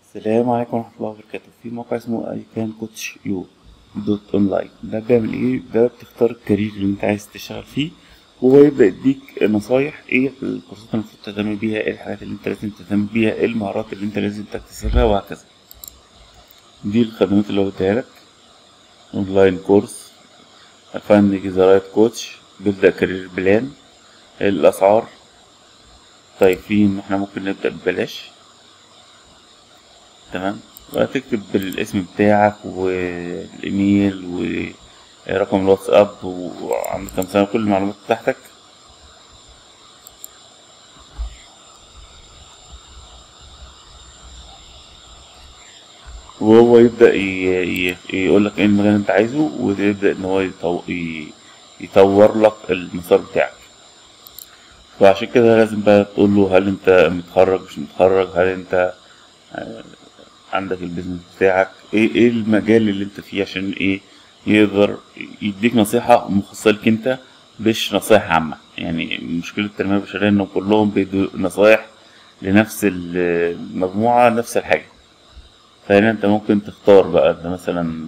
السلام عليكم ورحمة الله وبركاته في موقع اسمه اي كان كوتش يو دوت اونلاين ده بيعمل ايه ده بتختار الكارير اللي انت عايز تشتغل فيه وهو يبدأ يديك نصايح ايه الكورسات اللي المفروض تهتم بيها ايه الحاجات اللي انت لازم تهتم بيها ايه المهارات اللي انت لازم تكتسبها وهكذا دي الخدمات اللي هو اديها لك اونلاين كورس فاند ذا رايت كوتش بيبدأ كارير بلان الاسعار طيب في ان احنا ممكن نبدأ ببلاش تمام وهتكتب الاسم بتاعك والايميل ورقم الواتساب وعندك كام سنة كل المعلومات بتاعتك وهو يبدأ يقول لك ايه المجال اللي انت عايزه ويبدأ ان هو يطو- ي- يطور لك المسار بتاعك وعشان كده لازم بقى تقول له هل انت متخرج مش متخرج هل انت آه، عندك البيزنس بتاعك ايه ايه المجال اللي انت فيه عشان ايه يقدر يديك نصيحة مخصصة لك انت مش نصايح عامة يعني مشكلة التنمية البشرية انهم كلهم بيدوا نصايح لنفس المجموعة نفس الحاجة فهنا انت ممكن تختار بقى انت مثلا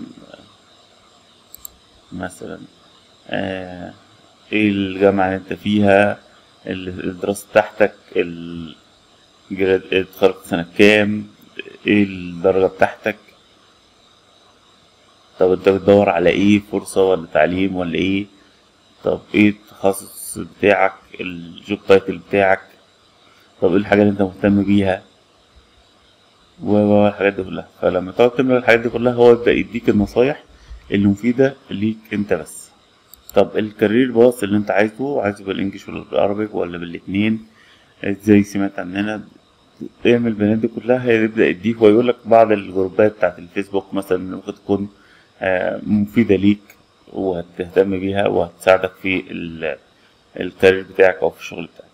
مثلا آه ايه الجامعة اللي انت فيها ال- الدراسة بتاعتك ال- جراد- اتخرجت سنة كام ايه الدرجة بتاعتك طب انت بتدور على ايه فرصة ولا تعليم ولا ايه طب ايه التخصص بتاعك الجوب تايتل بتاعك طب ايه الحاجة اللي انت مهتم بيها و و- الحاجات دي كلها فلما تقعد تملى الحاجات دي كلها هو يبدأ يديك النصايح اللي مفيدة ليك انت بس طب الكارير باص اللي انت عايزه عايزه بالانجلش ولا بالعربي ولا بالاتنين ازاي سمعت عننا اعمل البيانات دي كلها هيبدأ يديك ويقول لك بعض الجروبات بتاعت الفيسبوك مثلا اللي ممكن تكون آه، مفيدة ليك وهتهتم بيها وهتساعدك في ال- الكارير بتاعك أو في الشغل بتاعك